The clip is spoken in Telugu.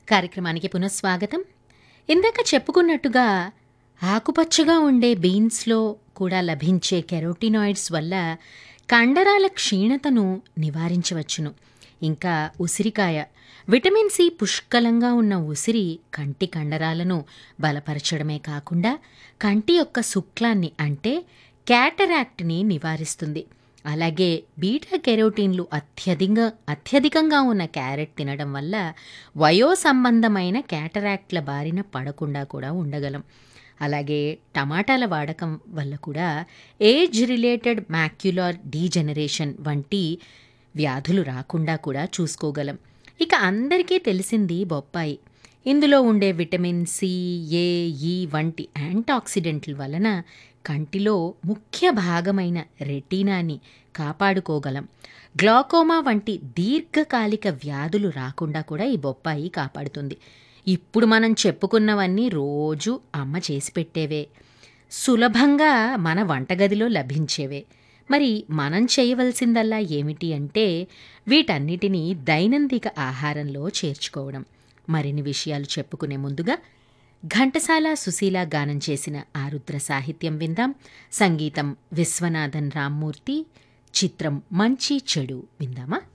కార్యక్రమానికి పునఃస్వాగతం ఇందాక చెప్పుకున్నట్టుగా ఆకుపచ్చగా ఉండే బీన్స్లో కూడా లభించే కెరోటినాయిడ్స్ వల్ల కండరాల క్షీణతను నివారించవచ్చును ఇంకా ఉసిరికాయ విటమిన్ సి పుష్కలంగా ఉన్న ఉసిరి కంటి కండరాలను బలపరచడమే కాకుండా కంటి యొక్క శుక్లాన్ని అంటే క్యాటరాక్ట్ని నివారిస్తుంది అలాగే బీటా కెరోటీన్లు అత్యధికంగా అత్యధికంగా ఉన్న క్యారెట్ తినడం వల్ల వయో సంబంధమైన క్యాటరాక్ట్ల బారిన పడకుండా కూడా ఉండగలం అలాగే టమాటాల వాడకం వల్ల కూడా ఏజ్ రిలేటెడ్ మ్యాక్యులర్ డీజెనరేషన్ వంటి వ్యాధులు రాకుండా కూడా చూసుకోగలం ఇక అందరికీ తెలిసింది బొప్పాయి ఇందులో ఉండే విటమిన్ సి ఏ ఈ వంటి యాంటాక్సిడెంట్ల వలన కంటిలో ముఖ్య భాగమైన రెటీనాని కాపాడుకోగలం గ్లాకోమా వంటి దీర్ఘకాలిక వ్యాధులు రాకుండా కూడా ఈ బొప్పాయి కాపాడుతుంది ఇప్పుడు మనం చెప్పుకున్నవన్నీ రోజు అమ్మ చేసి పెట్టేవే సులభంగా మన వంటగదిలో లభించేవే మరి మనం చేయవలసిందల్లా ఏమిటి అంటే వీటన్నిటినీ దైనందిక ఆహారంలో చేర్చుకోవడం మరిన్ని విషయాలు చెప్పుకునే ముందుగా ఘంటసాల సుశీల గానం చేసిన ఆరుద్ర సాహిత్యం విందాం సంగీతం విశ్వనాథన్ రామ్మూర్తి చిత్రం మంచి చెడు విందామా